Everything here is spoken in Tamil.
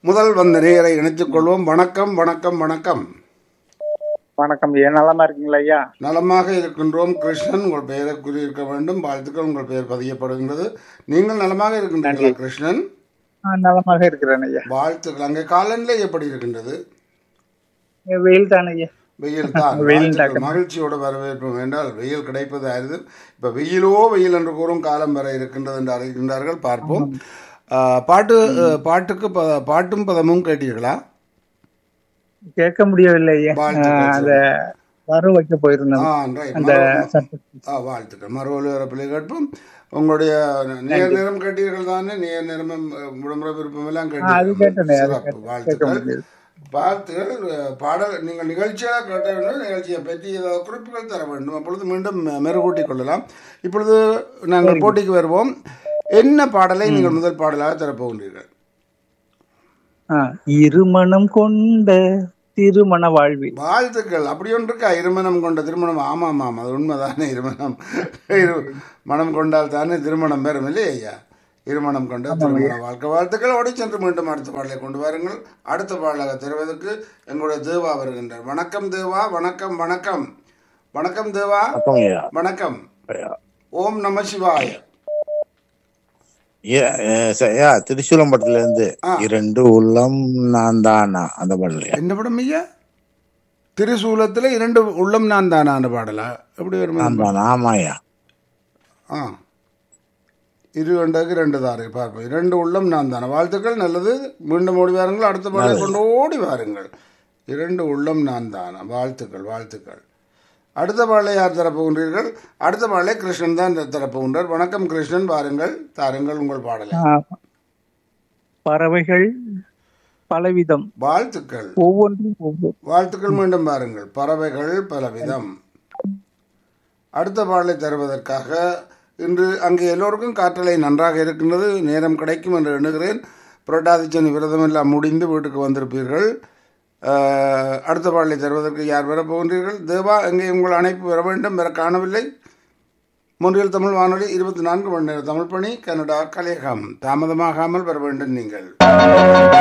முதல் வந்த நேரை இணைத்துக் கொள்வோம் வணக்கம் வணக்கம் வணக்கம் வணக்கம் ஐயா நலமா இருக்கீங்களா ஐயா நலமாக இருக்கின்றோம் கிருஷ்ணன் உங்கள் பெயரை கூறியிருக்க வேண்டும் வாழ்த்துக்கள் உங்கள் பெயர் பதியப்படுகின்றது நீங்கள் நலமாக இருக்கின்றீர்களா கிருஷ்ணன் நான் நலமாக இருக்கிறேன் ஐயா வாழ்த்துக்கள் அங்கே காலநிலை எப்படி இருக்கின்றது வெயில் தானே ஐயா வெயில் தான் வெயில் வாழ்த்துக்கள். மகிழ்ச்சியோட வரவேற்போம் என்றால் வெயில் கிடைப்பது அரிது இப்ப வெயிலோ வெயில் என்று கூறும் காலம் வர இருக்கின்றது என்று அறிகின்றார்கள் பார்ப்போம் ஆ, பாட்டு அ, பாட்டுக்கு ப- பாட்டும் பதமும் கேட்டீர்களா கேட்க முடியவில்லை ஐயா வாழ்த்துக்கள் ஆஹ், அத வர வைக்க போயிருந்தோம் ஆ, right. அந்த மறு- சட்டத்தை ஆ, வாழ்த்துக்கள் மறு ஒலிபரப்பிலே கேட்போம் உங்களுடைய நேர் நேரம் கேட்டீர்கள் தானே நேர் நேரமும் அ, விடுமுறை விருப்பம் எல்லாம் அது கேட்டீர்கள் கேட்டேனே, அது சிறப்பு கேட்க வாழ்த்துக்கள் முடியுது. வாழ்த்துகள் அஹ், பாடல் நீங்கள் நிகழ்ச்சியாக கேட்ட வேண்டும் நிகழ்ச்சியை பற்றி ஏதாவது குறிப்புகள் தர வேண்டும் அப்பொழுது மீண்டும் மெ- மெருகூட்டிக் கொள்ளலாம் இப்பொழுது நாங்கள் போட்டிக்கு வருவோம் என்ன பாடலை நீங்கள் முதல் பாடலாக தரப்போகின்றீர்கள் ஆஹ், இருமணம் கொண்ட திருமண வாழ்வி வாழ்த்துக்கள் அப்படி ஒன்று இருக்கா இருமணம் கொண்ட திருமணம் ஆமாம் ஆமாம் அது உண்மைதானே இருமணம் இரு மனம் கொண்டால் தானே திருமணம் பெறும் இல்லையா ஐயா இருமணம் கொண்ட திருமண வாழ்க்கை வாழ்த்துக்கள் ஓடி சென்று மீண்டும் அடுத்த பாடலை கொண்டு வாருங்கள் அடுத்த பாடலாக தருவதற்கு எங்களுடைய தேவா வருகின்றார் வணக்கம் தேவா வணக்கம் வணக்கம் வணக்கம் தேவா வணக்கம் ஐயா வணக்கம் ஐயா. ஓம் நம சிவாய ஏ, ஏ, ச- ஐயா திருச்சூலம்பட்டில இருந்து ஆ. இரண்டு உள்ளம் நான் தானா அந்த பாடல் என்ன படம் ஐயா திரிசூலத்தில் இரண்டு உள்ளம் நான் தானா அந்த பாடலா எப்படி வரும் நான் தானா ஆமா ஐயா ஆ இரு ரெண்டாக்கு ரெண்டு தாரை பார்ப்போம் இரண்டு உள்ளம் நான் தானே வாழ்த்துக்கள் நல்லது மீண்டும் ஓடி வாருங்கள் அடுத்த பாடலை கொண்டு ஓடி வாருங்கள் இரண்டு உள்ளம் நான் தானா வாழ்த்துக்கள் வாழ்த்துக்கள் அடுத்த பாடலை யார் தரப்போகின்றீர்கள் அடுத்த பாடலை கிருஷ்ணன் தான் தரப்போகின்றார் வணக்கம் கிருஷ்ணன் பாருங்கள் தாருங்கள் உங்கள் பாடலை ஆஹ், பறவைகள் பலவிதம் வாழ்த்துக்கள் ஒவ்வொன்றும் ஒவ்வொரு வாழ்த்துக்கள் மீண்டும் பாருங்கள் பறவைகள் பலவிதம் அடுத்த பாடலை தருவதற்காக இன்று அங்கே எல்லோருக்கும் காற்றலை நன்றாக இருக்கின்றது நேரம் கிடைக்கும் என்று எண்ணுகிறேன் புரட்டாதிச்சனி விரதம் எல்லாம் முடிந்து வீட்டுக்கு வந்திருப்பீர்கள் அஹ், அடுத்த பாடலை தருவதற்கு யார் வர போகின்றீர்கள் தேவா எங்கே உங்கள் அணைப்பு வர வேண்டும் வர காணவில்லை மூன்றில் தமிழ் வானொலி இருபத்தி நான்கு மணி நேர தமிழ் பணி கனடா கலையகம் தாமதமாகாமல் வர வேண்டும் நீங்கள்